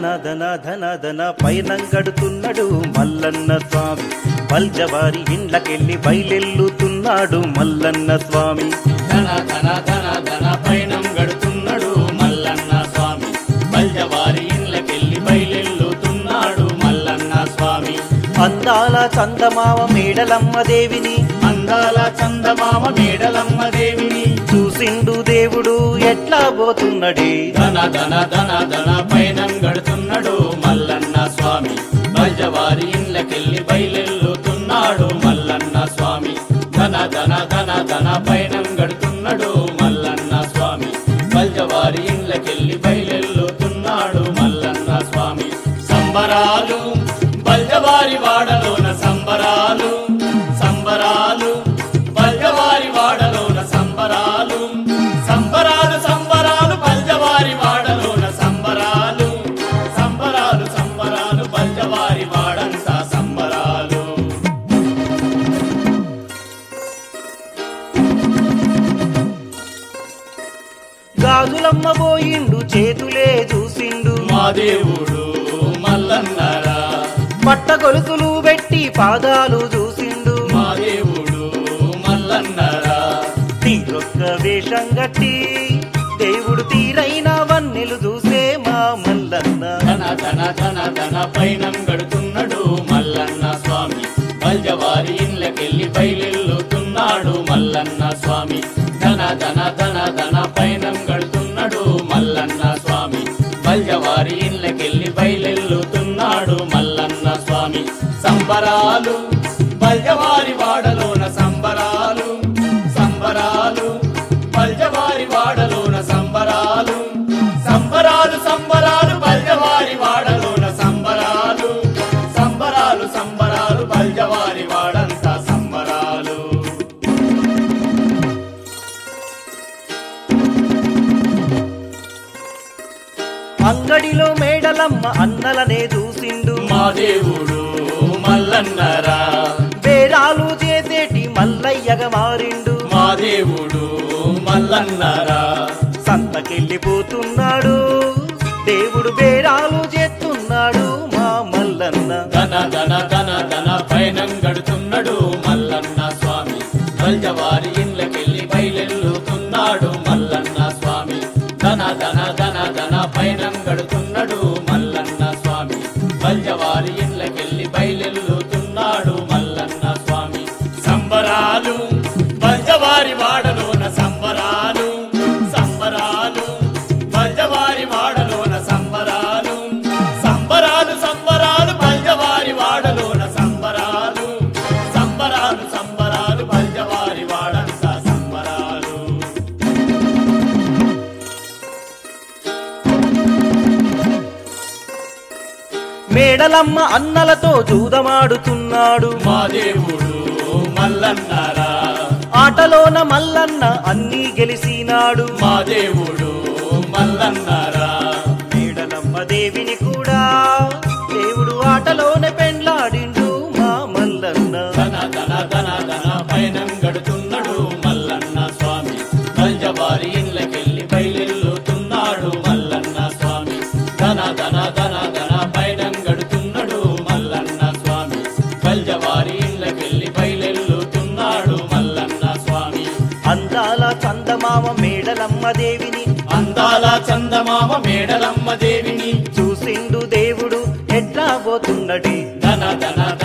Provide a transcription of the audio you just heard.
ధన ధన ధన ధన పైనంగడుతున్నాడు మల్లన్న స్వామి బల్జవారి ఇండ్లకెళ్ళి బయలెల్లుతున్నాడు మల్లన్న స్వామి ధన ధన ధన ధన పైనం గడుతున్నాడు మల్లన్న స్వామి బల్జవారి ఇండ్లకెళ్ళి బయలెల్లుతున్నాడు మల్లన్న స్వామి అందాల చందమామ మేడలమ్మ దేవిని అందాల చందమామ మేడలమ్మ దేవిని చూసిండు దేవుడు ఎట్లా పోతున్నడే ధన ధన ధన ధన పైనం గడుతున్నాడు మల్లన్న స్వామి బల్జవారి ఇండ్లకెళ్ళి బయలెల్లుతున్నాడు మల్లన్న స్వామి ధన ధన ధన ధన పైనం గడుతున్నాడు మల్లన్న స్వామి బల్జవారి ఇండ్లకెళ్ళి బయలెల్లుతున్నాడు మల్లన్న స్వామి సంబరాలు బల్జవారి వాడలోన సంబరాలు సంబరాలు బల్జవారి వాడలోన సంబరాలు సంబరాలు సంబరాలు బల్జవారి వాడలోన సంబరాలు సంబరాలు సంబరాలు బల్జవారి వాడంతా సంబరాలు గాజులమ్మ పోయిండు చేతులే చూసిండు మా దేవుడు మల్లన్నరా పట్ట గొలుసులు పెట్టి పాదాలు చూసిండు మా దేవుడు మల్లన్నరా తీరొక్క వేషం గట్టి దేవుడు తీరైన వన్నెలు చూసే మా మల్లన్న ధన ధన ధన ధన పైనం గడుతున్నాడు మల్లన్న స్వామి బల్జవారి ఇండ్లకెళ్ళి బయలెల్లుతున్నాడు మల్లన్న స్వామి ధన ధన ధన ధన పైనం గడుతున్నాడు మల్లన్న స్వామి బల్జవారి ఇండ్లకెళ్ళి బయలెల్లుతున్నాడు మల్లన్న స్వామి సంబరాలు బల్జవారి వాడలోన సంబరాలు సంబరాలు బల్జవారి వాడలోన సంబరాలు సంబరాలు సంబరాలు బల్జవారి వాడలోన సంబరాలు సంబరాలు సంబరాలు బల్జవారి వాడంతా సంబరాలు అంగడిలో మేడలమ్మ అన్నలనే చూసిండు మా దేవుడు మల్లన్నరా బేరాలు చేసేటి మల్లయ్యగా మారిండు మా దేవుడు మల్లన్నరా సంతకెళ్ళిపోతున్నాడు దేవుడు బేరాలు చేస్తున్నాడు మా మల్లన్న ధన ధన ధన ధన పైనం గడుతున్నాడు మల్లన్న స్వామి బల్జవారి ఇండ్లకెళ్ళి బయలెల్లుతున్నాడు మల్లన్న స్వామి ధన ధన ధన ధన పైనం గడుతున్నాడు మల్లన్న స్వామి బల్జవారి ఇండ్లకెళ్ళి బయలెల్లుతున్నాడు మల్లన్న స్వామి సంబరాలు బల్జవారి వాడలోన సంబరాలు సంబరాలు బల్జవారి వాడలోన సంబరాలు సంబరాలు సంబరాలు బల్జవారి వాడలోన సంబరాలు సంబరాలు సంబరాలు బల్జవారి వాడంతా సంబరాలు మేడలమ్మ అన్నలతో జూదమాడుతున్నాడు మా దేవుడు మల్లన్నరా ఆటలోన మల్లన్న అన్నీ గెలిసినాడు మా దేవుడు మల్లన్నరా మేడలమ్మ దేవిని కూడా దేవుడు ఆటలోన పెండ్లాడిండు మా మల్లన్న ధన ధన ధన ధన పైనం గడుతున్నాడు మల్లన్న స్వామి బల్జవారి ఇండ్లకెళ్ళి బయలెల్లుతున్నాడు మల్లన్న స్వామి ధన ధన ధన ధన పైనం గడుతున్నాడు మల్లన్న స్వామి బల్జవారి ఇండ్లకెళ్ళి బయలెల్లుతున్నాడు మల్లన్న స్వామి అందాల చందమామ మేడలమ్మ దేవిని అందాల చందమామ మేడలమ్మ దేవిని చూసిండు దేవుడు ఎట్లా పోతున్నది ధన ధన